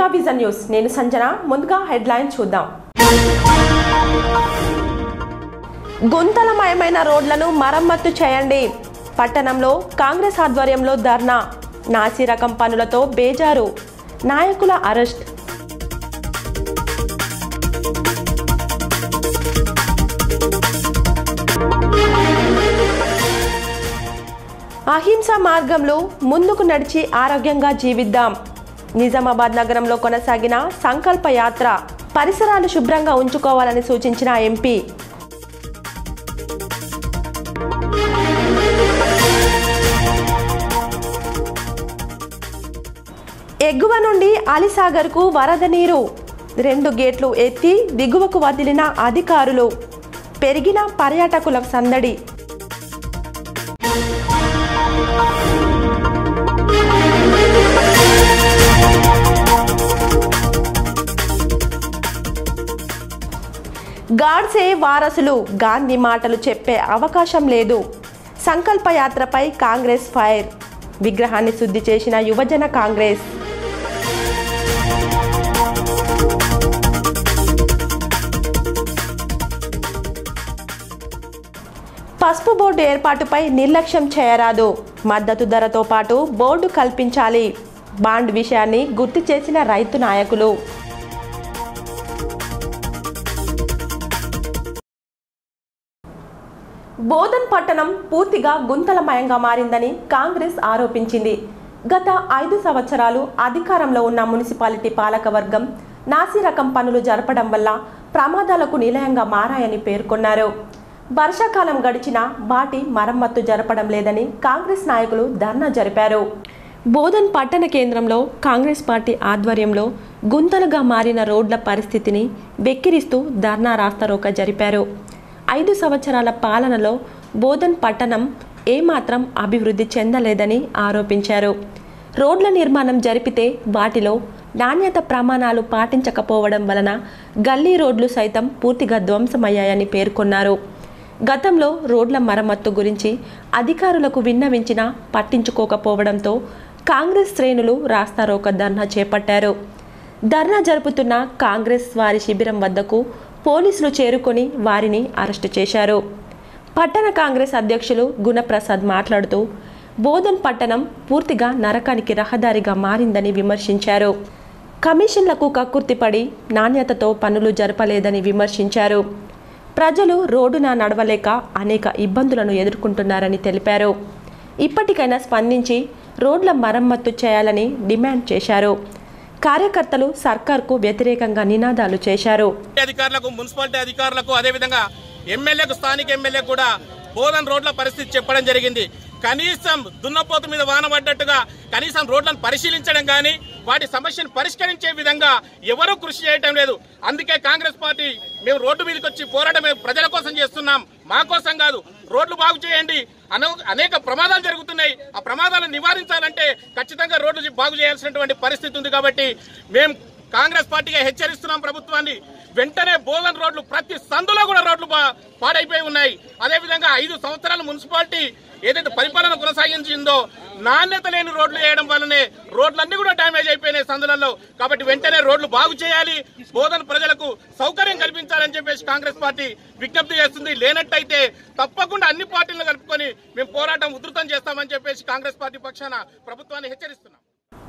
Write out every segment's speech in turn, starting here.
mega vision news నేను సంజన ముందుగా headline చూద్దాం గుంతలమయమైన రోడ్లను మరమ్మత్తు చేయండి పట్టణంలో కాంగ్రెస్ ఆధ్వర్యంలో ధర్నా నాసి రకం పనులతో బేజారు నాయకుల అరెస్ట్ అహింస మార్గంలో ముందుకు నడిచి ఆరోగ్యంగా జీవిద్దాం నిజామాబాద్ నగరంలో కొనసాగిన సంకల్ప యాత్ర పరిసరాలు శుభ్రంగా ఉంచుకోవాలని సూచించిన ఎంపీ ఎగువ నుండి అలిసాగర్కు వరద నీరు రెండు గేట్లు ఎత్తి దిగువకు వదిలిన అధికారులు పెరిగిన పర్యాటకుల సందడి గాడ్సే వారసులు గాంధీ మాటలు చెప్పే అవకాశం లేదు సంకల్ప యాత్రపై కాంగ్రెస్ ఫైర్ విగ్రహాన్ని శుద్ధి చేసిన యువజన కాంగ్రెస్ పసుపు బోర్డు ఏర్పాటుపై నిర్లక్ష్యం చేయరాదు మద్దతు ధరతో పాటు బోర్డు కల్పించాలి బాండ్ విషయాన్ని గుర్తు చేసిన రైతు నాయకులు బోధన్ పట్టణం పూర్తిగా గుంతలమయంగా మారిందని కాంగ్రెస్ ఆరోపించింది గత ఐదు సంవత్సరాలు అధికారంలో ఉన్న మున్సిపాలిటీ పాలకవర్గం నాసి రకం పనులు జరపడం వల్ల ప్రమాదాలకు నిలయంగా మారాయని పేర్కొన్నారు వర్షాకాలం గడిచినా వాటి మరమ్మత్తు జరపడం లేదని కాంగ్రెస్ నాయకులు ధర్నా జరిపారు బోధన్ పట్టణ కేంద్రంలో కాంగ్రెస్ పార్టీ ఆధ్వర్యంలో గుంతలుగా మారిన రోడ్ల పరిస్థితిని వెక్కిరిస్తూ ధర్నా రాస్తారోక జరిపారు ఐదు సంవత్సరాల పాలనలో బోధన్ పట్టణం ఏమాత్రం అభివృద్ధి చెందలేదని ఆరోపించారు రోడ్ల నిర్మాణం జరిపితే వాటిలో నాణ్యత ప్రమాణాలు పాటించకపోవడం వలన గల్లీ రోడ్లు సైతం పూర్తిగా ధ్వంసమయ్యాయని పేర్కొన్నారు గతంలో రోడ్ల మరమ్మత్తు గురించి అధికారులకు విన్నవించినా పట్టించుకోకపోవడంతో కాంగ్రెస్ శ్రేణులు రాస్తారోక ధర్నా చేపట్టారు ధర్నా జరుపుతున్న కాంగ్రెస్ వారి శిబిరం వద్దకు పోలీసులు చేరుకొని వారిని అరెస్టు చేశారు పట్టణ కాంగ్రెస్ అధ్యక్షులు గుణప్రసాద్ మాట్లాడుతూ బోధన్ పట్టణం పూర్తిగా నరకానికి రహదారిగా మారిందని విమర్శించారు కమిషన్లకు కక్కుర్తిపడి నాణ్యతతో పనులు జరపలేదని విమర్శించారు ప్రజలు రోడ్డున నడవలేక అనేక ఇబ్బందులను ఎదుర్కొంటున్నారని తెలిపారు ఇప్పటికైనా స్పందించి రోడ్ల మరమ్మత్తు చేయాలని డిమాండ్ చేశారు కార్యకర్తలు సర్కార్కు వ్యతిరేకంగా నినాదాలు చేశారు అధికారులకు మున్సిపాలిటీ అధికారులకు అదేవిధంగా ఎమ్మెల్యేకు స్థానిక ఎమ్మెల్యే కూడా బోధన్ రోడ్ల పరిస్థితి చెప్పడం జరిగింది కనీసం దున్నపోతు మీద వాన పడ్డట్టుగా కనీసం రోడ్లను పరిశీలించడం కానీ వాటి సమస్యను పరిష్కరించే విధంగా ఎవరూ కృషి చేయటం లేదు అందుకే కాంగ్రెస్ పార్టీ మేము రోడ్డు మీదకి వచ్చి పోరాటం మేము ప్రజల కోసం చేస్తున్నాం మా కోసం కాదు రోడ్లు బాగు చేయండి అన- అనేక ప్రమాదాలు జరుగుతున్నాయి ఆ ప్రమాదాలను నివారించాలంటే ఖచ్చితంగా రోడ్లు బాగు చేయాల్సినటువంటి పరిస్థితి ఉంది కాబట్టి మేము కాంగ్రెస్ పార్టీగా హెచ్చరిస్తున్నాం ప్రభుత్వాన్ని వెంటనే బోధన్ రోడ్లు ప్రతి సందులో కూడా రోడ్లు బా- పాడైపోయి ఉన్నాయి అదేవిధంగా ఐదు సంవత్సరాల మున్సిపాలిటీ ఏదైతే పరిపాలన కొనసాగించిందో నాణ్యత లేని రోడ్లు వేయడం వల్లనే రోడ్లన్నీ కూడా డ్యామేజ్ అయిపోయినాయి సందులలో కాబట్టి వెంటనే రోడ్లు బాగు చేయాలి బోధన ప్రజలకు సౌకర్యం కల్పించాలని చెప్పేసి కాంగ్రెస్ పార్టీ విజ్ఞప్తి చేస్తుంది లేనట్టయితే తప్పకుండా అన్ని పార్టీలను కలుపుకొని మేము పోరాటం ఉధృతం చేస్తామని చెప్పేసి కాంగ్రెస్ పార్టీ పక్షాన ప్రభుత్వాన్ని హెచ్చరిస్తున్నాం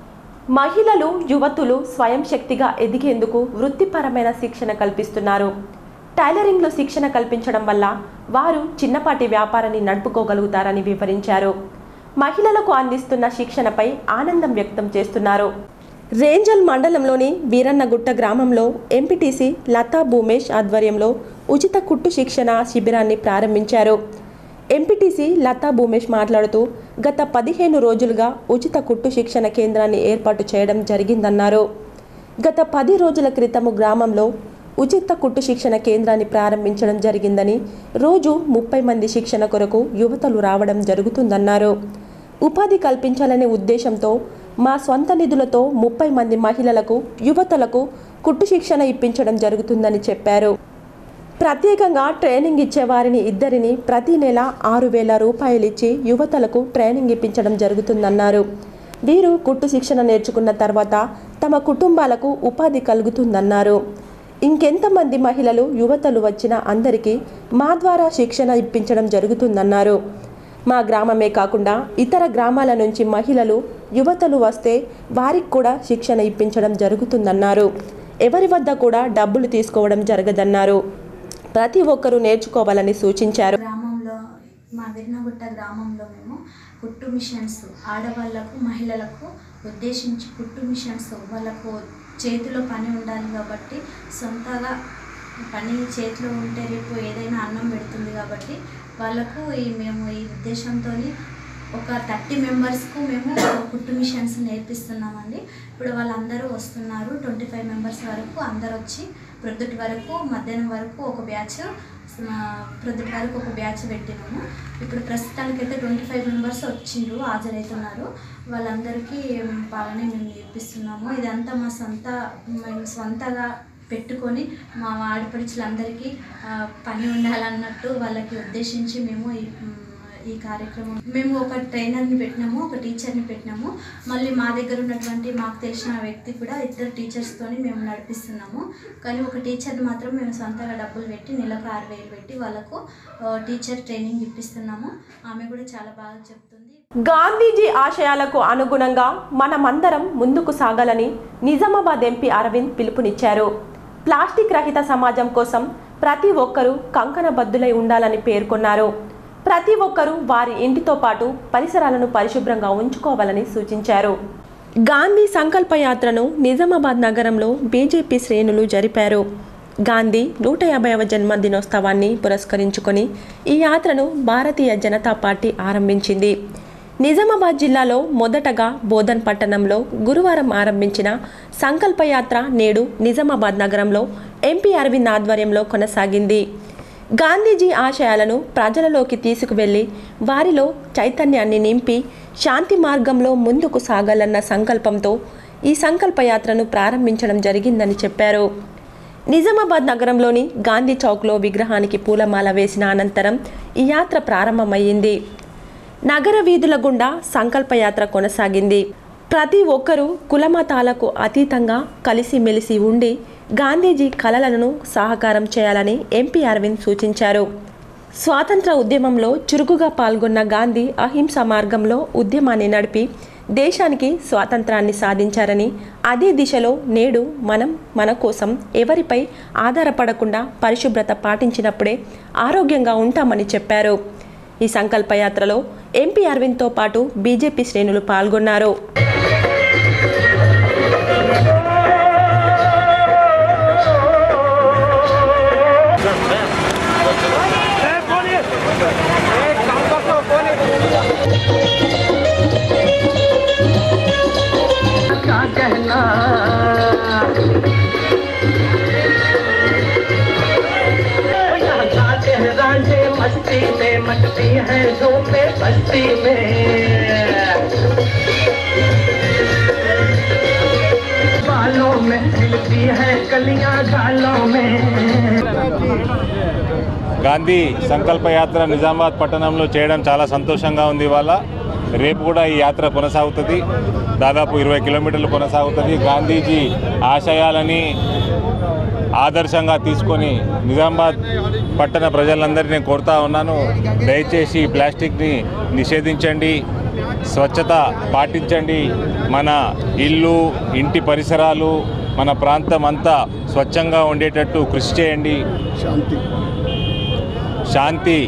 మహిళలు యువతులు స్వయం శక్తిగా ఎదిగేందుకు వృత్తిపరమైన శిక్షణ కల్పిస్తున్నారు టైలరింగ్లో శిక్షణ కల్పించడం వల్ల వారు చిన్నపాటి వ్యాపారాన్ని నడుపుకోగలుగుతారని వివరించారు మహిళలకు అందిస్తున్న శిక్షణపై ఆనందం వ్యక్తం చేస్తున్నారు రేంజల్ మండలంలోని వీరన్నగుట్ట గ్రామంలో ఎంపీటీసీ లతా భూమేష్ ఆధ్వర్యంలో ఉచిత కుట్టు శిక్షణ శిబిరాన్ని ప్రారంభించారు ఎంపీటీసీ లతా భూమేష్ మాట్లాడుతూ గత పదిహేను రోజులుగా ఉచిత కుట్టు శిక్షణ కేంద్రాన్ని ఏర్పాటు చేయడం జరిగిందన్నారు గత పది రోజుల క్రితము గ్రామంలో ఉచిత కుట్టు శిక్షణ కేంద్రాన్ని ప్రారంభించడం జరిగిందని రోజు ముప్పై మంది శిక్షణ కొరకు యువతలు రావడం జరుగుతుందన్నారు ఉపాధి కల్పించాలనే ఉద్దేశంతో మా స్వంత నిధులతో ముప్పై మంది మహిళలకు యువతలకు కుట్టు శిక్షణ ఇప్పించడం జరుగుతుందని చెప్పారు ప్రత్యేకంగా ట్రైనింగ్ ఇచ్చే వారిని ఇద్దరిని ప్రతి నెల ఆరు వేల రూపాయలిచ్చి యువతలకు ట్రైనింగ్ ఇప్పించడం జరుగుతుందన్నారు వీరు కుట్టు శిక్షణ నేర్చుకున్న తర్వాత తమ కుటుంబాలకు ఉపాధి కలుగుతుందన్నారు ఇంకెంతమంది మహిళలు యువతలు వచ్చినా అందరికీ మా ద్వారా శిక్షణ ఇప్పించడం జరుగుతుందన్నారు మా గ్రామమే కాకుండా ఇతర గ్రామాల నుంచి మహిళలు యువతలు వస్తే వారికి కూడా శిక్షణ ఇప్పించడం జరుగుతుందన్నారు ఎవరి వద్ద కూడా డబ్బులు తీసుకోవడం జరగదన్నారు ప్రతి ఒక్కరూ నేర్చుకోవాలని సూచించారు గ్రామంలో మా విర్నగుట్ట గ్రామంలో మేము కుట్టు మిషన్స్ ఆడవాళ్ళకు మహిళలకు ఉద్దేశించి కుట్టు మిషన్స్ వాళ్ళకు చేతిలో పని ఉండాలి కాబట్టి సొంతగా పని చేతిలో ఉంటే రేపు ఏదైనా అన్నం పెడుతుంది కాబట్టి వాళ్ళకు ఈ మేము ఈ ఉద్దేశంతో ఒక థర్టీ మెంబర్స్కు మేము కుట్టు మిషన్స్ నేర్పిస్తున్నామండి ఇప్పుడు వాళ్ళందరూ వస్తున్నారు ట్వంటీ ఫైవ్ మెంబర్స్ వరకు అందరు వచ్చి ప్రొద్దుటి వరకు మధ్యాహ్నం వరకు ఒక బ్యాచ్ ప్రొద్దుటి వరకు ఒక బ్యాచ్ పెట్టినాము ఇప్పుడు ప్రస్తుతానికైతే ట్వంటీ ఫైవ్ మెంబర్స్ వచ్చిండ్రు హాజరవుతున్నారు వాళ్ళందరికీ బాగానే మేము నేర్పిస్తున్నాము ఇదంతా మా సొంత మేము సొంతగా పెట్టుకొని మా ఆడపడుచులందరికీ ఆ, పని ఉండాలన్నట్టు వాళ్ళకి ఉద్దేశించి మేము ఈ మ్, ఈ కార్యక్రమం మేము ఒక ట్రైనర్ని పెట్టినాము ఒక టీచర్ని పెట్టినాము మళ్ళీ మా దగ్గర ఉన్నటువంటి మాకు తెలిసిన వ్యక్తి కూడా ఇద్దరు టీచర్స్తోని మేము నడిపిస్తున్నాము కానీ ఒక టీచర్ని మాత్రం మేము సొంతగా డబ్బులు పెట్టి నెలకు ఆరు వేలు పెట్టి వాళ్ళకు ఆ, టీచర్ ట్రైనింగ్ ఇప్పిస్తున్నాము ఆమె కూడా చాలా బాగా చెప్తుంది గాంధీజీ ఆశయాలకు అనుగుణంగా మనమందరం ముందుకు సాగాలని నిజామాబాద్ ఎంపీ అరవింద్ పిలుపునిచ్చారు ప్లాస్టిక్ రహిత సమాజం కోసం ప్రతి ఒక్కరూ కంకణబద్దులై ఉండాలని పేర్కొన్నారు ప్రతి ఒక్కరూ వారి ఇంటితో పాటు పరిసరాలను పరిశుభ్రంగా ఉంచుకోవాలని సూచించారు గాంధీ సంకల్ప యాత్రను నిజామాబాద్ నగరంలో బీజేపీ శ్రేణులు జరిపారు గాంధీ నూట యాభైవ జన్మదినోత్సవాన్ని పురస్కరించుకొని ఈ యాత్రను భారతీయ జనతా పార్టీ ఆరంభించింది నిజామాబాద్ జిల్లాలో మొదటగా బోధన్ పట్టణంలో గురువారం ఆరంభించిన సంకల్ప యాత్ర నేడు నిజామాబాద్ నగరంలో ఎంపీ అరవింద్ ఆధ్వర్యంలో కొనసాగింది గాంధీజీ ఆశయాలను ప్రజలలోకి తీసుకువెళ్లి వారిలో చైతన్యాన్ని నింపి శాంతి మార్గంలో ముందుకు సాగాలన్న సంకల్పంతో ఈ సంకల్ప యాత్రను ప్రారంభించడం జరిగిందని చెప్పారు నిజామాబాద్ నగరంలోని గాంధీ చౌక్లో విగ్రహానికి పూలమాల వేసిన అనంతరం ఈ యాత్ర ప్రారంభమయ్యింది నగర వీధుల గుండా సంకల్పయాత్ర కొనసాగింది ప్రతి ఒక్కరూ కులమతాలకు అతీతంగా కలిసిమెలిసి ఉండి గాంధీజీ కలలను సహకారం చేయాలని ఎంపీ అరవింద్ సూచించారు స్వాతంత్ర ఉద్యమంలో చురుకుగా పాల్గొన్న గాంధీ అహింస మార్గంలో ఉద్యమాన్ని నడిపి దేశానికి స్వాతంత్రాన్ని సాధించారని అదే దిశలో నేడు మనం మన కోసం ఎవరిపై ఆధారపడకుండా పరిశుభ్రత పాటించినప్పుడే ఆరోగ్యంగా ఉంటామని చెప్పారు ఈ సంకల్పయాత్రలో ఎంపీ అరవింద్తో పాటు బీజేపీ శ్రేణులు పాల్గొన్నారు क्या कहना यहाँ गाते हैं रांझे मस्ती में मटती है झूमे बस्ती में बालों में खिलती है कलियां गालों में గాంధీ సంకల్ప యాత్ర నిజామాబాద్ పట్టణంలో చేయడం చాలా సంతోషంగా ఉంది ఇవాళ రేపు కూడా ఈ యాత్ర కొనసాగుతుంది దాదాపు ఇరవై కిలోమీటర్లు కొనసాగుతుంది గాంధీజీ ఆశయాలని ఆదర్శంగా తీసుకొని నిజామాబాద్ పట్టణ ప్రజలందరినీ నేను కోరుతా ఉన్నాను దయచేసి ఈ ప్లాస్టిక్ని నిషేధించండి స్వచ్ఛత పాటించండి మన ఇల్లు ఇంటి పరిసరాలు మన ప్రాంతం అంతా స్వచ్ఛంగా ఉండేటట్టు కృషి చేయండి శాంతి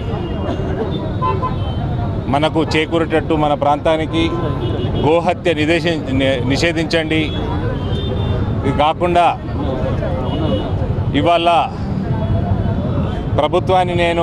మనకు చేకూరేటట్టు మన ప్రాంతానికి గోహత్య నిదేశి ని- నిషేధించండి ఇది కాకుండా ఇవాళ ప్రభుత్వాన్ని నేను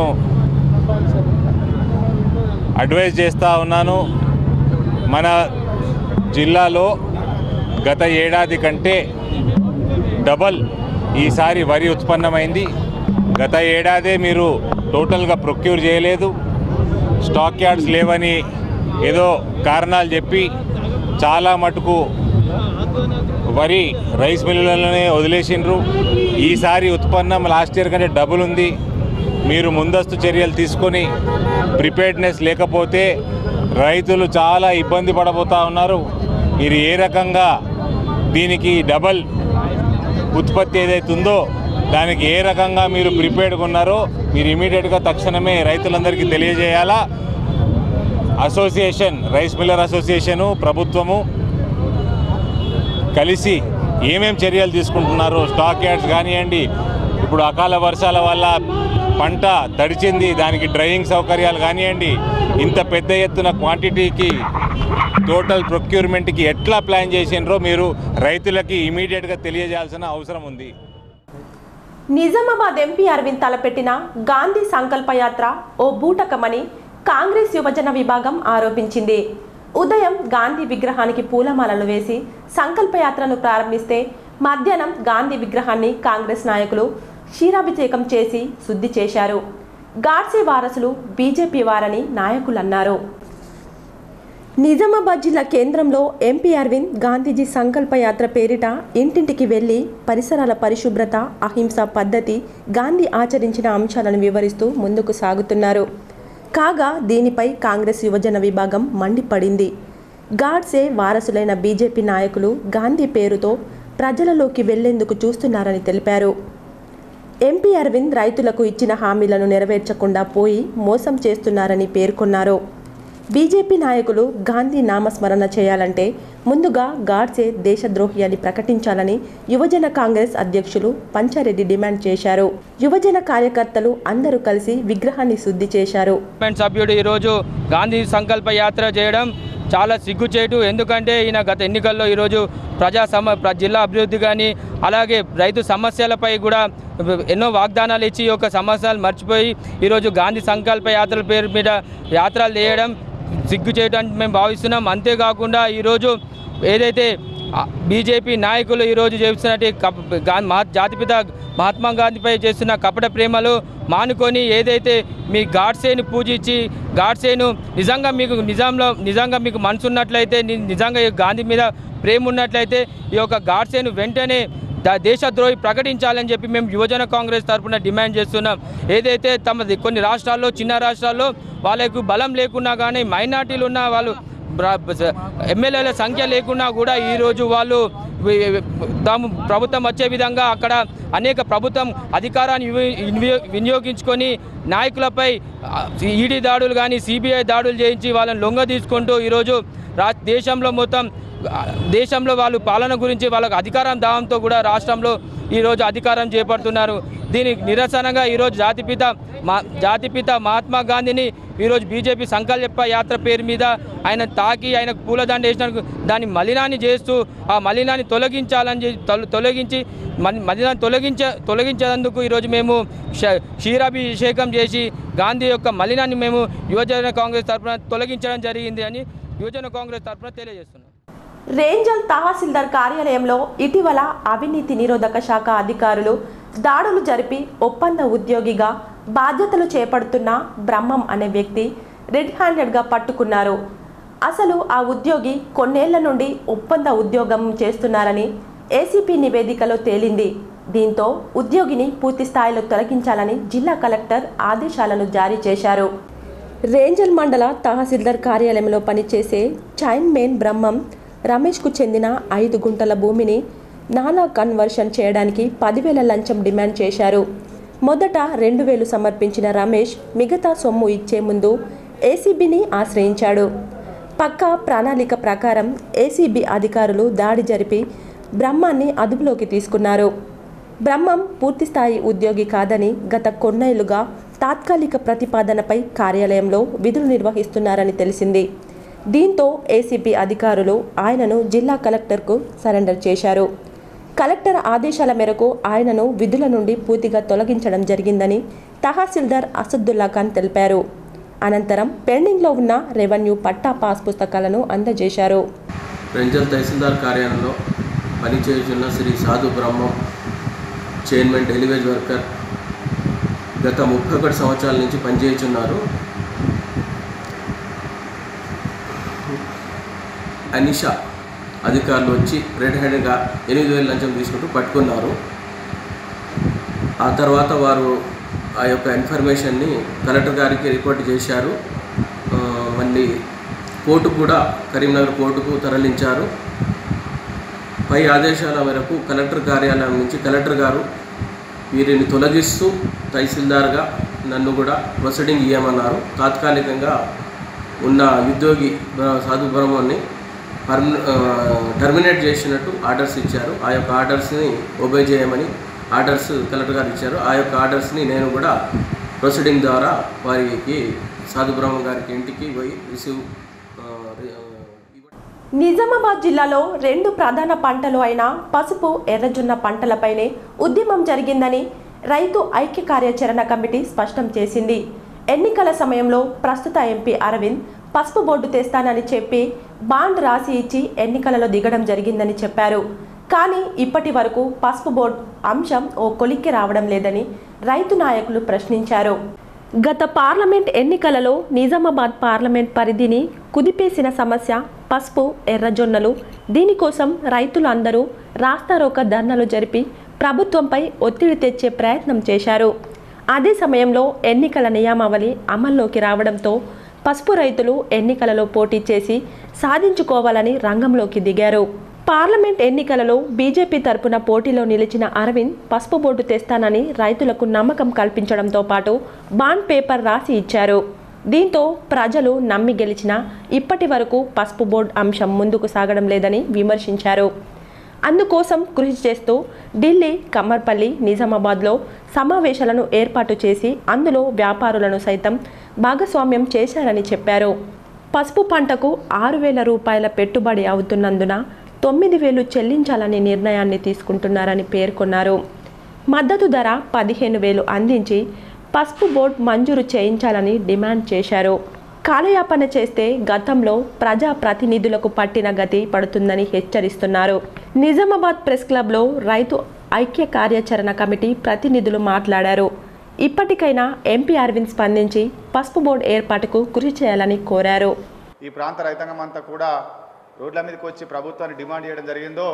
అడ్వైజ్ చేస్తూ ఉన్నాను మన జిల్లాలో గత ఏడాది కంటే డబల్ ఈసారి వరి ఉత్పన్నమైంది గత ఏడాదే మీరు టోటల్గా ప్రొక్యూర్ చేయలేదు స్టాక్ యార్డ్స్ లేవని ఏదో కారణాలు చెప్పి చాలా మటుకు వరి రైస్ మిల్లులలోనే వదిలేసిండ్రు ఈసారి ఉత్పన్నం లాస్ట్ ఇయర్ కంటే డబుల్ ఉంది మీరు ముందస్తు చర్యలు తీసుకొని ప్రిపేర్డ్నెస్ లేకపోతే రైతులు చాలా ఇబ్బంది పడబోతా ఉన్నారు మీరు ఏ రకంగా దీనికి డబల్ ఉత్పత్తి ఏదైతే ఉందో దానికి ఏ రకంగా మీరు ప్రిపేర్డ్గా ఉన్నారో మీరు ఇమీడియట్గా తక్షణమే రైతులందరికీ తెలియజేయాలా అసోసియేషన్ రైస్ మిల్లర్ అసోసియేషను ప్రభుత్వము కలిసి ఏమేం చర్యలు తీసుకుంటున్నారో స్టాక్ యార్డ్స్ కానివ్వండి ఇప్పుడు అకాల వర్షాల వల్ల పంట తడిచింది దానికి డ్రైయింగ్ సౌకర్యాలు కానివ్వండి ఇంత పెద్ద ఎత్తున క్వాంటిటీకి టోటల్ ప్రొక్యూర్మెంట్కి ఎట్లా ప్లాన్ చేసినారో మీరు రైతులకి ఇమీడియట్గా తెలియజేయాల్సిన అవసరం ఉంది నిజామాబాద్ ఎంపీ అరవింద్ తలపెట్టిన గాంధీ సంకల్ప యాత్ర ఓ బూటకమని కాంగ్రెస్ యువజన విభాగం ఆరోపించింది ఉదయం గాంధీ విగ్రహానికి పూలమాలలు వేసి సంకల్ప యాత్రను ప్రారంభిస్తే మధ్యాహ్నం గాంధీ విగ్రహాన్ని కాంగ్రెస్ నాయకులు క్షీరాభిషేకం చేసి శుద్ధి చేశారు గాడ్సే వారసులు బీజేపీ వారని నాయకులు అన్నారు నిజామాబాద్ జిల్లా కేంద్రంలో ఎంపీ అరవింద్ గాంధీజీ సంకల్ప యాత్ర పేరిట ఇంటింటికి వెళ్లి పరిసరాల పరిశుభ్రత అహింస పద్ధతి గాంధీ ఆచరించిన అంశాలను వివరిస్తూ ముందుకు సాగుతున్నారు కాగా దీనిపై కాంగ్రెస్ యువజన విభాగం మండిపడింది గాడ్సే వారసులైన బీజేపీ నాయకులు గాంధీ పేరుతో ప్రజలలోకి వెళ్లేందుకు చూస్తున్నారని తెలిపారు ఎంపీ అరవింద్ రైతులకు ఇచ్చిన హామీలను నెరవేర్చకుండా పోయి మోసం చేస్తున్నారని పేర్కొన్నారు బీజేపీ నాయకులు గాంధీ నామస్మరణ చేయాలంటే ముందుగా గాడ్సే దేశద్రోహి అని ప్రకటించాలని యువజన కాంగ్రెస్ అధ్యక్షులు పంచారెడ్డి డిమాండ్ చేశారు యువజన కార్యకర్తలు అందరూ కలిసి విగ్రహాన్ని శుద్ధి చేశారు పార్లమెంట్ సభ్యుడు ఈరోజు గాంధీ సంకల్ప యాత్ర చేయడం చాలా సిగ్గుచేటు ఎందుకంటే ఈయన గత ఎన్నికల్లో ఈరోజు ప్రజా సమ ప్ర- జిల్లా అభివృద్ధి కానీ అలాగే రైతు సమస్యలపై కూడా ఎన్నో వాగ్దానాలు ఇచ్చి ఈ యొక్క సమస్యలు మర్చిపోయి ఈరోజు గాంధీ సంకల్ప యాత్రల పేరు మీద యాత్రలు చేయడం సిగ్గు చేయడానికి మేము భావిస్తున్నాం అంతేకాకుండా ఈరోజు ఏదైతే ఆ, బీజేపీ నాయకులు ఈరోజు చేస్తున్నట్టు కప్ గా- మహా జాతిపిత మహాత్మా గాంధీపై చేస్తున్న కపట ప్రేమలు మానుకొని ఏదైతే మీ గాడ్సేను పూజించి గాడ్సేను నిజంగా మీకు నిజంలో నిజంగా మీకు మనసు ఉన్నట్లయితే ని- నిజంగా ఈ గాంధీ మీద ప్రేమ ఉన్నట్లయితే ఈ యొక్క గాడ్సేను వెంటనే ద- దేశద్రోహి ప్రకటించాలని చెప్పి మేము యువజన కాంగ్రెస్ తరఫున డిమాండ్ చేస్తున్నాం ఏదైతే తమ కొన్ని రాష్ట్రాల్లో చిన్న రాష్ట్రాల్లో వాళ్ళకు బలం లేకున్నా కానీ మైనార్టీలు ఉన్న వాళ్ళు బ్ర- బ- ఎమ్మెల్యేల సంఖ్య లేకున్నా కూడా ఈరోజు వాళ్ళు వి- వి- తాము ప్రభుత్వం వచ్చే విధంగా అక్కడ అనేక ప్రభుత్వం అధికారాన్ని వివి- వినియో- వినియోగించుకొని నాయకులపై ఆ, ఈడీ దాడులు కానీ సిబిఐ దాడులు చేయించి వాళ్ళని లొంగ తీసుకుంటూ ఈరోజు రా దేశంలో మొత్తం ఆ, దేశంలో వాళ్ళు పాలన గురించి వాళ్ళకు అధికారం దావంతో కూడా రాష్ట్రంలో ఈరోజు అధికారం చేపడుతున్నారు దీనికి నిరసనగా ఈరోజు జాతిపిత మా జాతిపిత మహాత్మా గాంధీని ఈరోజు బీజేపీ సంకల్ప యాత్ర పేరు మీద ఆయన తాకి ఆయనకు పూలదండ వేసినందుకు దాన్ని మలినాన్ని చేస్తూ ఆ మలినాన్ని తొలగించాలని చెప్పి తొల- తొలగించి మలి- మలినాన్ని తొలగించ తొలగించేందుకు ఈరోజు మేము క్ష- క్షీరాభిషేకం చేసి గాంధీ యొక్క మలినాన్ని మేము యువజన కాంగ్రెస్ తరఫున తొలగించడం జరిగింది అని యువజన కాంగ్రెస్ తరఫున తెలియజేస్తున్నాం రేంజల్ తహసీల్దార్ కార్యాలయంలో ఇటీవల అవినీతి నిరోధక శాఖ అధికారులు దాడులు జరిపి ఒప్పంద ఉద్యోగిగా బాధ్యతలు చేపడుతున్న బ్రహ్మం అనే వ్యక్తి రెడ్ హ్యాండెడ్గా పట్టుకున్నారు అసలు ఆ ఉద్యోగి కొన్నేళ్ల నుండి ఒప్పంద ఉద్యోగం చేస్తున్నారని ఏసీపీ నివేదికలో తేలింది దీంతో ఉద్యోగిని పూర్తి స్థాయిలో తొలగించాలని జిల్లా కలెక్టర్ ఆదేశాలను జారీ చేశారు రేంజల్ మండల తహసీల్దార్ కార్యాలయంలో పనిచేసే చైన్మేన్ బ్రహ్మం రమేష్కు చెందిన ఐదు గుంటల భూమిని నాలా కన్వర్షన్ చేయడానికి పదివేల లంచం డిమాండ్ చేశారు మొదట రెండు వేలు సమర్పించిన రమేష్ మిగతా సొమ్ము ఇచ్చే ముందు ఏసీబీని ఆశ్రయించాడు పక్కా ప్రణాళిక ప్రకారం ఏసీబీ అధికారులు దాడి జరిపి బ్రహ్మాన్ని అదుపులోకి తీసుకున్నారు బ్రహ్మం పూర్తిస్థాయి ఉద్యోగి కాదని గత కొన్నేళ్లుగా తాత్కాలిక ప్రతిపాదనపై కార్యాలయంలో విధులు నిర్వహిస్తున్నారని తెలిసింది దీంతో ఏసీపీ అధికారులు ఆయనను జిల్లా కలెక్టర్కు సరెండర్ చేశారు కలెక్టర్ ఆదేశాల మేరకు ఆయనను విధుల నుండి పూర్తిగా తొలగించడం జరిగిందని తహసీల్దార్ అసదుల్లా ఖాన్ తెలిపారు అనంతరం పెండింగ్లో ఉన్న రెవెన్యూ పట్టా పాస్ పుస్తకాలను అందజేశారు రెంజల్ తహసీల్దార్ కార్యాలయంలో పనిచేయుచున్న శ్రీ సాధు బ్రహ్మం చైర్మన్ డెలివేజ్ వర్కర్ గత ముప్పై ఒకటి సంవత్సరాల నుంచి పనిచేయుచున్నారు అనిషా అధికారులు వచ్చి రెడ్ హ్యాండ్గా ఎనిమిది వేల లంచం తీసుకుంటూ పట్టుకున్నారు ఆ తర్వాత వారు ఆ యొక్క ఇన్ఫర్మేషన్ని కలెక్టర్ గారికి రిపోర్ట్ చేశారు ఆ, మళ్ళీ కోర్టుకు కూడా కరీంనగర్ కోర్టుకు తరలించారు పై ఆదేశాల మేరకు కలెక్టర్ కార్యాలయం నుంచి కలెక్టర్ గారు వీరిని తొలగిస్తూ తహసీల్దార్గా నన్ను కూడా ప్రొసీడింగ్ ఇవ్వమన్నారు తాత్కాలికంగా ఉన్న ఉద్యోగి బ- సాధు బ్రహ్మణ్ణి పర్మ ఆ, టర్మినేట్ చేసినట్టు ఆర్డర్స్ ఇచ్చారు ఆ యొక్క ఆర్డర్స్ని ఒబే చేయమని ఆర్డర్స్ కలెక్టర్ గారు ఇచ్చారు ఆ యొక్క ఆర్డర్స్ని నేను కూడా ప్రొసీడింగ్ ద్వారా వారికి సాధు బ్రహ్మ గారికి ఇంటికి పోయి రిసీవ్ ఆ, రి- ఆ, ఇవ్వడం నిజామాబాద్ జిల్లాలో రెండు ప్రధాన పంటలు అయిన పసుపు ఎర్రజొన్న పంటలపైనే ఉద్యమం జరిగిందని రైతు ఐక్య కార్యాచరణ కమిటీ స్పష్టం చేసింది ఎన్నికల సమయంలో ప్రస్తుత ఎంపీ అరవింద్ పసుపు బోర్డు తెస్తానని చెప్పి బాండ్ రాసి ఇచ్చి ఎన్నికలలో దిగడం జరిగిందని చెప్పారు కానీ ఇప్పటి వరకు పసుపు బోర్డు అంశం ఓ కొలిక్కి రావడం లేదని రైతు నాయకులు ప్రశ్నించారు గత పార్లమెంట్ ఎన్నికలలో నిజామాబాద్ పార్లమెంట్ పరిధిని కుదిపేసిన సమస్య పసుపు ఎర్రజొన్నలు దీనికోసం రైతులు అందరూ రాస్తారోక ధర్నాలు జరిపి ప్రభుత్వంపై ఒత్తిడి తెచ్చే ప్రయత్నం చేశారు అదే సమయంలో ఎన్నికల నియామావళి అమల్లోకి రావడంతో పసుపు రైతులు ఎన్నికలలో పోటీ చేసి సాధించుకోవాలని రంగంలోకి దిగారు పార్లమెంట్ ఎన్నికలలో బీజేపీ తరపున పోటీలో నిలిచిన అరవింద్ పసుపు బోర్డు తెస్తానని రైతులకు నమ్మకం కల్పించడంతో పాటు బాండ్ పేపర్ రాసి ఇచ్చారు దీంతో ప్రజలు నమ్మి గెలిచిన ఇప్పటి వరకు పసుపు బోర్డు అంశం ముందుకు సాగడం లేదని విమర్శించారు అందుకోసం కృషి చేస్తూ ఢిల్లీ కమ్మర్పల్లి నిజామాబాద్లో సమావేశాలను ఏర్పాటు చేసి అందులో వ్యాపారులను సైతం భాగస్వామ్యం చేశారని చెప్పారు పసుపు పంటకు ఆరు వేల రూపాయల పెట్టుబడి అవుతున్నందున తొమ్మిది వేలు చెల్లించాలని నిర్ణయాన్ని తీసుకుంటున్నారని పేర్కొన్నారు మద్దతు ధర పదిహేను వేలు అందించి పసుపు బోర్డు మంజూరు చేయించాలని డిమాండ్ చేశారు కాలయాపన చేస్తే గతంలో ప్రజా ప్రతినిధులకు పట్టిన గతి పడుతుందని హెచ్చరిస్తున్నారు నిజామాబాద్ ప్రెస్ క్లబ్లో రైతు ఐక్య కార్యాచరణ కమిటీ ప్రతినిధులు మాట్లాడారు ఇప్పటికైనా ఎంపీ అరవింద్ స్పందించి పసుపు బోర్డు ఏర్పాటుకు కృషి చేయాలని కోరారు ఈ ప్రాంత రైతాంగం అంతా కూడా రోడ్ల మీదకి వచ్చి ప్రభుత్వాన్ని డిమాండ్ చేయడం జరిగిందో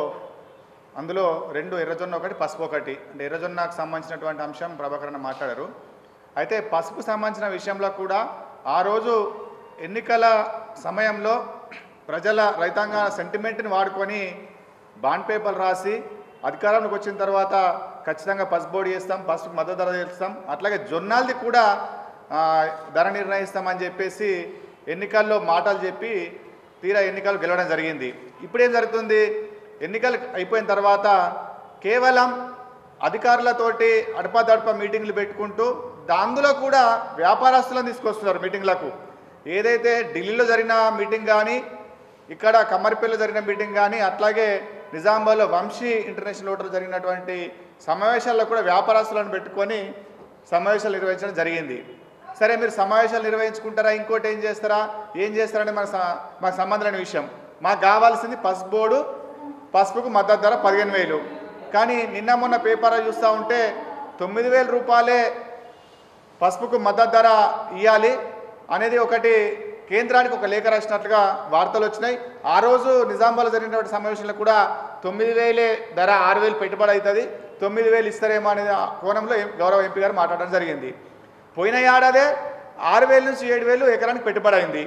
అందులో రెండు ఎర్రజొన్న ఒకటి పసుపు ఒకటి అంటే ఎర్రజొన్నకు సంబంధించినటువంటి అంశం ప్రభాకరణ మాట్లాడారు అయితే పసుపు సంబంధించిన విషయంలో కూడా ఆ రోజు ఎన్నికల సమయంలో ప్రజల రైతాంగ సెంటిమెంట్ని వాడుకొని బాండ్ పేపర్ రాసి అధికారంలోకి వచ్చిన తర్వాత ఖచ్చితంగా పసుపు బోర్డు చేస్తాం పసుపు మద్దతు ధర చేస్తాం అట్లాగే జొన్నాలది కూడా ఆ, ధర నిర్ణయిస్తామని చెప్పేసి ఎన్నికల్లో మాటలు చెప్పి తీరా ఎన్నికలు గెలవడం జరిగింది ఇప్పుడేం జరుగుతుంది ఎన్నికలు అయిపోయిన తర్వాత కేవలం అధికారులతోటి అడపాదడప మీటింగ్లు పెట్టుకుంటూ దా- అందులో కూడా వ్యాపారస్తులను తీసుకొస్తున్నారు మీటింగ్లకు ఏదైతే ఢిల్లీలో జరిగిన మీటింగ్ కానీ ఇక్కడ కమ్మరిపల్లిలో జరిగిన మీటింగ్ కానీ అట్లాగే నిజామాబాద్లో వంశీ ఇంటర్నేషనల్ హోటల్ జరిగినటువంటి సమావేశాల్లో కూడా వ్యాపారస్తులను పెట్టుకొని సమావేశాలు నిర్వహించడం జరిగింది సరే మీరు సమావేశాలు నిర్వహించుకుంటారా ఇంకోటి ఏం చేస్తారా ఏం చేస్తారని మన స- మాకు సంబంధం లేని విషయం మాకు కావాల్సింది పసుపు బోర్డు పసుపుకు మద్దతు ధర పదిహేను వేలు కానీ నిన్న మొన్న పేపర్ చూస్తూ ఉంటే తొమ్మిది వేల రూపాయలే పసుపుకు మద్దతు ధర ఇవ్వాలి అనేది ఒకటి కేంద్రానికి ఒక లేఖ రాసినట్లుగా వార్తలు వచ్చినాయి ఆ రోజు నిజామాబాద్లో జరిగినటువంటి సమావేశంలో కూడా తొమ్మిది వేలే ధర ఆరు వేలు పెట్టుబడి అవుతుంది తొమ్మిది వేలు ఇస్తారేమో అనే ఆ కోణంలో ఎం- గౌరవ ఎంపీ గారు మాట్లాడడం జరిగింది పోయిన ఏడాదే ఆరు వేల నుంచి ఏడు వేలు ఎకరానికి పెట్టుబడి అయింది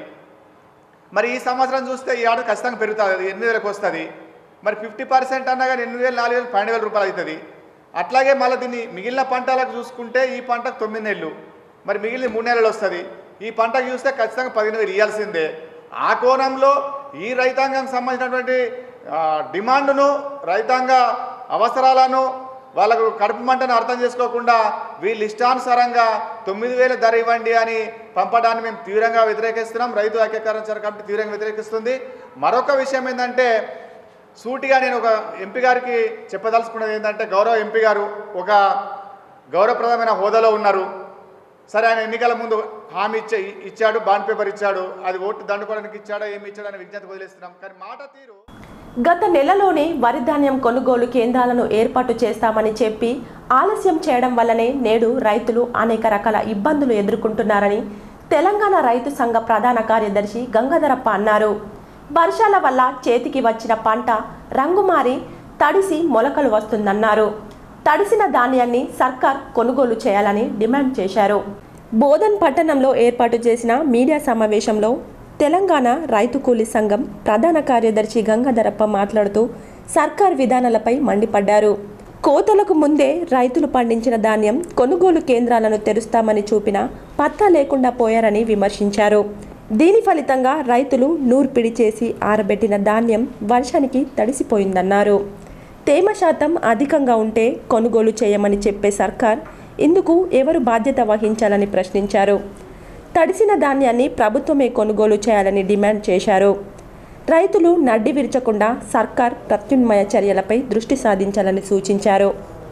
మరి ఈ సంవత్సరం చూస్తే ఈ ఆర్డర్ ఖచ్చితంగా పెరుగుతుంది అది ఎనిమిది వేలకు వస్తుంది మరి ఫిఫ్టీ పర్సెంట్ అన్నా కానీ ఎనిమిది వేలు నాలుగు వేలు పన్నెండు వేల రూపాయలు అవుతుంది అట్లాగే మళ్ళీ దీన్ని మిగిలిన పంటలకు చూసుకుంటే ఈ పంటకు తొమ్మిది నెలలు మరి మిగిలిన మూడు నెలలు వస్తుంది ఈ పంటకు చూస్తే ఖచ్చితంగా పదిహేను వేలు ఇవ్వాల్సిందే ఆ కోణంలో ఈ రైతాంగం సంబంధించినటువంటి ఆ, డిమాండ్ను రైతాంగ అవసరాలను వాళ్ళకు కడుపు మంటను అర్థం చేసుకోకుండా వీళ్ళు ఇష్టానుసారంగా తొమ్మిది వేల ధర ఇవ్వండి అని పంపడాన్ని మేము తీవ్రంగా వ్యతిరేకిస్తున్నాం రైతు ఐక్యకరణ కమిటీ తీవ్రంగా వ్యతిరేకిస్తుంది మరొక విషయం ఏంటంటే సూటిగా నేను ఒక ఎంపీ గారికి చెప్పదలుచుకున్నది ఏంటంటే గౌరవ ఎంపీ గారు ఒక గౌరవప్రదమైన హోదాలో ఉన్నారు సరే ఆయన ఎన్నికల ముందు హామీ ఇచ్చే ఇచ్చాడు బాండ్ పేపర్ ఇచ్చాడు అది ఓటు దండుకోవడానికి ఇచ్చాడో ఏమి ఇచ్చాడో అని విజ్ఞప్తి వదిలేస్తున్నాం కానీ మాట తీరు గత నెలలోనే వరి ధాన్యం కొనుగోలు కేంద్రాలను ఏర్పాటు చేస్తామని చెప్పి ఆలస్యం చేయడం వల్లనే నేడు రైతులు అనేక రకాల ఇబ్బందులు ఎదుర్కొంటున్నారని తెలంగాణ రైతు సంఘ ప్రధాన కార్యదర్శి గంగాధరప్ప అన్నారు వర్షాల వల్ల చేతికి వచ్చిన పంట రంగు మారి తడిసి మొలకలు వస్తుందన్నారు తడిసిన ధాన్యాన్ని సర్కార్ కొనుగోలు చేయాలని డిమాండ్ చేశారు బోధన్ పట్టణంలో ఏర్పాటు చేసిన మీడియా సమావేశంలో తెలంగాణ రైతు కూలీ సంఘం ప్రధాన కార్యదర్శి గంగాధరప్ప మాట్లాడుతూ సర్కార్ విధానాలపై మండిపడ్డారు కోతలకు ముందే రైతులు పండించిన ధాన్యం కొనుగోలు కేంద్రాలను తెరుస్తామని చూపినా పత్తా లేకుండా పోయారని విమర్శించారు దీని ఫలితంగా రైతులు నూర్పిడి చేసి ఆరబెట్టిన ధాన్యం వర్షానికి తడిసిపోయిందన్నారు తేమ శాతం అధికంగా ఉంటే కొనుగోలు చేయమని చెప్పే సర్కార్ ఇందుకు ఎవరు బాధ్యత వహించాలని ప్రశ్నించారు తడిసిన ధాన్యాన్ని ప్రభుత్వమే కొనుగోలు చేయాలని డిమాండ్ చేశారు రైతులు నడ్డి విరచకుండా సర్కార్ ప్రత్యున్మయ చర్యలపై దృష్టి సాధించాలని సూచించారు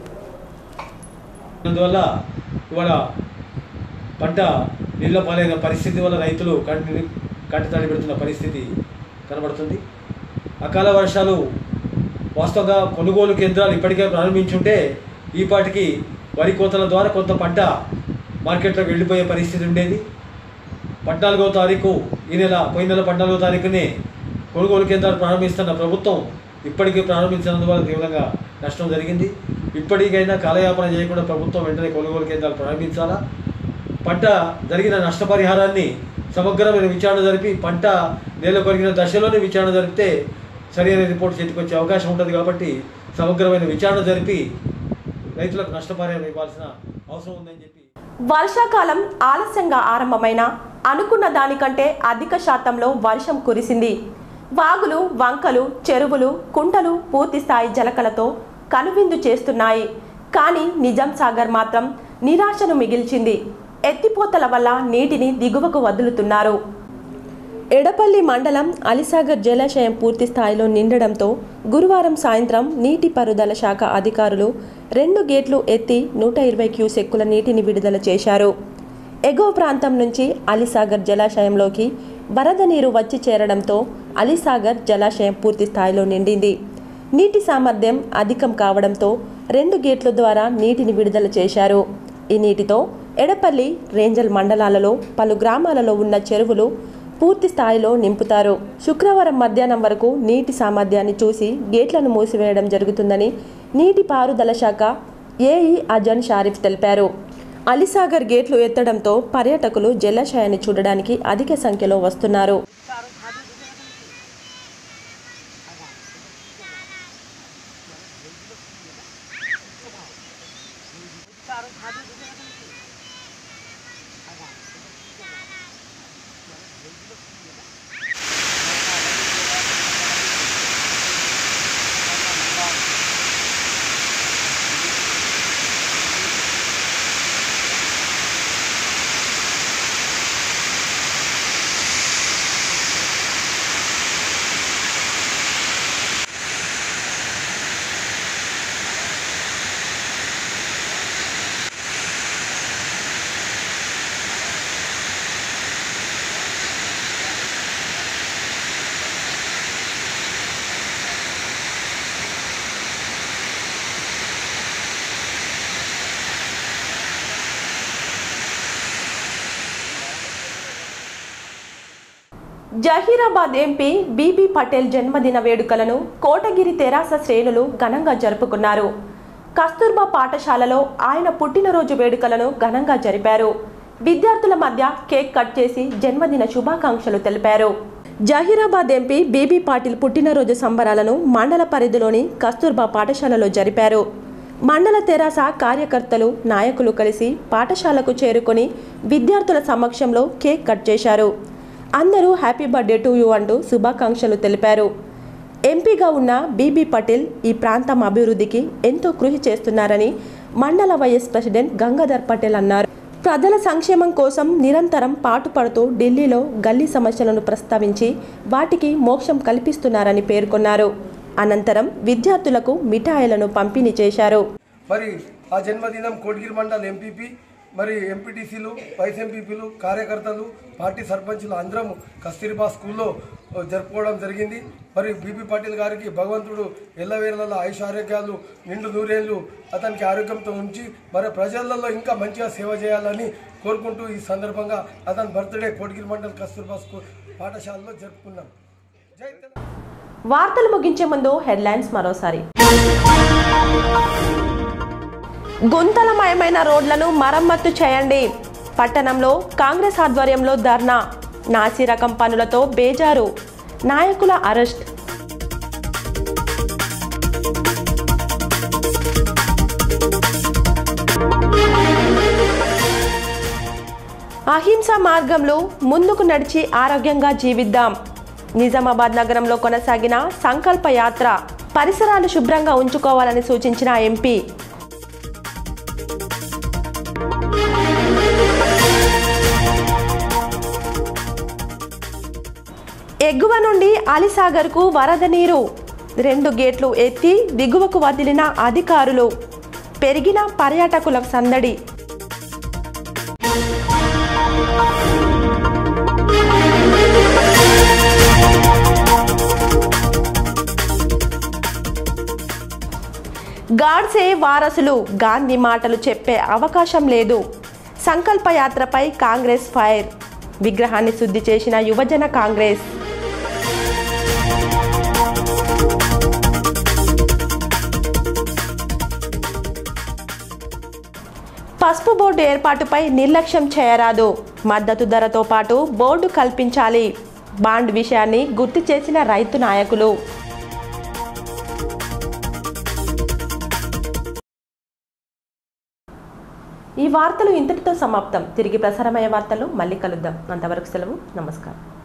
అందువల్ల ఇవాళ పంట నీళ్ళ పాలైన పరిస్థితి వల్ల రైతులు కంటి కంటి తడి పెడుతున్న పరిస్థితి కనబడుతుంది అకాల వర్షాలు వాస్తవంగా కొనుగోలు కేంద్రాలు ఇప్పటికే ప్రారంభించుంటే ఈ పాటికి వరి కోతల ద్వారా కొంత పంట మార్కెట్లోకి వెళ్ళిపోయే పరిస్థితి ఉండేది పద్నాలుగో తారీఖు ఈ నెల పోయిన నెల పద్నాలుగో తారీఖునే కొనుగోలు కేంద్రాలు ప్రారంభిస్తున్న ప్రభుత్వం ఇప్పటికీ ప్రారంభించినందువల్ల తీవ్రంగా నష్టం జరిగింది ఇప్పటికైనా కాలయాపన చేయకుండా ప్రభుత్వం వెంటనే కొనుగోలు కేంద్రాలు ప్రారంభించాలా పంట జరిగిన నష్టపరిహారాన్ని సమగ్రమైన విచారణ జరిపి పంట నేల కొరిగిన దశలోనే విచారణ జరిపితే సరైన రిపోర్ట్ చేతికి వచ్చే అవకాశం ఉంటుంది కాబట్టి సమగ్రమైన విచారణ జరిపి రైతులకు నష్టపరిహారం ఇవ్వాల్సిన అవసరం ఉందని చెప్పి వర్షాకాలం ఆలస్యంగా ఆరంభమైన అనుకున్న దానికంటే అధిక శాతంలో వర్షం కురిసింది వాగులు వంకలు చెరువులు కుంటలు పూర్తి స్థాయి జలకలతో కనువిందు చేస్తున్నాయి కానీ నిజాం సాగర్ మాత్రం నిరాశను మిగిల్చింది ఎత్తిపోతల వల్ల నీటిని దిగువకు వదులుతున్నారు ఎడపల్లి మండలం అలిసాగర్ జలాశయం పూర్తి స్థాయిలో నిండడంతో గురువారం సాయంత్రం నీటిపారుదల శాఖ అధికారులు రెండు గేట్లు ఎత్తి నూట ఇరవై క్యూసెక్కుల నీటిని విడుదల చేశారు ఎగువ ప్రాంతం నుంచి అలిసాగర్ జలాశయంలోకి వరద నీరు వచ్చి చేరడంతో అలిసాగర్ జలాశయం పూర్తి స్థాయిలో నిండింది నీటి సామర్థ్యం అధికం కావడంతో రెండు గేట్ల ద్వారా నీటిని విడుదల చేశారు ఈ నీటితో ఎడపల్లి రేంజల్ మండలాలలో పలు గ్రామాలలో ఉన్న చెరువులు పూర్తి స్థాయిలో నింపుతారు శుక్రవారం మధ్యాహ్నం వరకు నీటి సామర్థ్యాన్ని చూసి గేట్లను మూసివేయడం జరుగుతుందని నీటిపారుదల శాఖ ఏఈ అజన్ షారిఫ్ తెలిపారు అలీసాగర్ గేట్లు ఎత్తడంతో పర్యాటకులు జలాశయాన్ని చూడడానికి అధిక సంఖ్యలో వస్తున్నారు జహీరాబాద్ ఎంపీ బీబీ పటేల్ జన్మదిన వేడుకలను కోటగిరి తెరాస శ్రేణులు ఘనంగా జరుపుకున్నారు కస్తూర్బా పాఠశాలలో ఆయన పుట్టినరోజు వేడుకలను ఘనంగా జరిపారు విద్యార్థుల మధ్య కేక్ కట్ చేసి జన్మదిన శుభాకాంక్షలు తెలిపారు జహీరాబాద్ ఎంపీ బీబీ పాటిల్ పుట్టినరోజు సంబరాలను మండల పరిధిలోని కస్తూర్బా పాఠశాలలో జరిపారు మండల తెరాస కార్యకర్తలు నాయకులు కలిసి పాఠశాలకు చేరుకొని విద్యార్థుల సమక్షంలో కేక్ కట్ చేశారు అందరూ హ్యాపీ బర్త్డే టు యూ అంటూ శుభాకాంక్షలు తెలిపారు ఎంపీగా ఉన్న బీబీ పటేల్ ఈ ప్రాంతం అభివృద్ధికి ఎంతో కృషి చేస్తున్నారని మండల వైఎస్ ప్రెసిడెంట్ గంగాధర్ పటేల్ అన్నారు ప్రజల సంక్షేమం కోసం నిరంతరం పాటుపడుతూ ఢిల్లీలో గల్లీ సమస్యలను ప్రస్తావించి వాటికి మోక్షం కల్పిస్తున్నారని పేర్కొన్నారు అనంతరం విద్యార్థులకు మిఠాయిలను పంపిణీ చేశారు మరి ఆ జన్మదినం కోటగిరి మండల్ ఎంపీపీ మరి ఎంపీటీసీలు వైస్ ఎంపీపీలు కార్యకర్తలు పార్టీ సర్పంచులు అందరం కస్తూరిబా స్కూల్లో జరుపుకోవడం జరిగింది మరి బీబీ పాటిల్ గారికి భగవంతుడు ఎల్లవేళల ఆయుష ఆరోగ్యాలు నిండు నూరేళ్లు అతనికి ఆరోగ్యంతో ఉంచి మరి ప్రజలలో ఇంకా మంచిగా సేవ చేయాలని కోరుకుంటూ ఈ సందర్భంగా అతని బర్త్డే కోటగిరి మండల్ కస్తూరిబా స్కూల్ పాఠశాలలో జరుపుకున్నాం జై తెలంగాణ వార్తలు ముగించే ముందు హెడ్లైన్స్ మరోసారి గుంతలమయమైన రోడ్లను మరమ్మత్తు చేయండి పట్టణంలో కాంగ్రెస్ ఆధ్వర్యంలో ధర్నా నాసి రకం పనులతో బేజారు నాయకుల అరెస్ట్ అహింస మార్గంలో ముందుకు నడిచి ఆరోగ్యంగా జీవిద్దాం నిజామాబాద్ నగరంలో కొనసాగిన సంకల్ప యాత్ర పరిసరాలు శుభ్రంగా ఉంచుకోవాలని సూచించిన ఎంపీ ఎగువ నుండి అలిసాగర్కు వరద నీరు రెండు గేట్లు ఎత్తి దిగువకు వదిలిన అధికారులు పెరిగిన పర్యాటకుల సందడి గాడ్సే వారసులు గాంధీ మాటలు చెప్పే అవకాశం లేదు సంకల్ప యాత్రపై కాంగ్రెస్ ఫైర్ విగ్రహాన్ని శుద్ధి చేసిన యువజన కాంగ్రెస్ పసుపు బోర్డు ఏర్పాటుపై నిర్లక్ష్యం చేయరాదు మద్దతు ధరతో పాటు బోర్డు కల్పించాలి బాండ్ విషయాన్ని గుర్తు చేసిన రైతు నాయకులు ఈ వార్తలు ఇంతటితో సమాప్తం తిరిగి ప్రసారమయ్యే వార్తలు మళ్ళీ కలుద్దాం అంతవరకు సెలవు నమస్కారం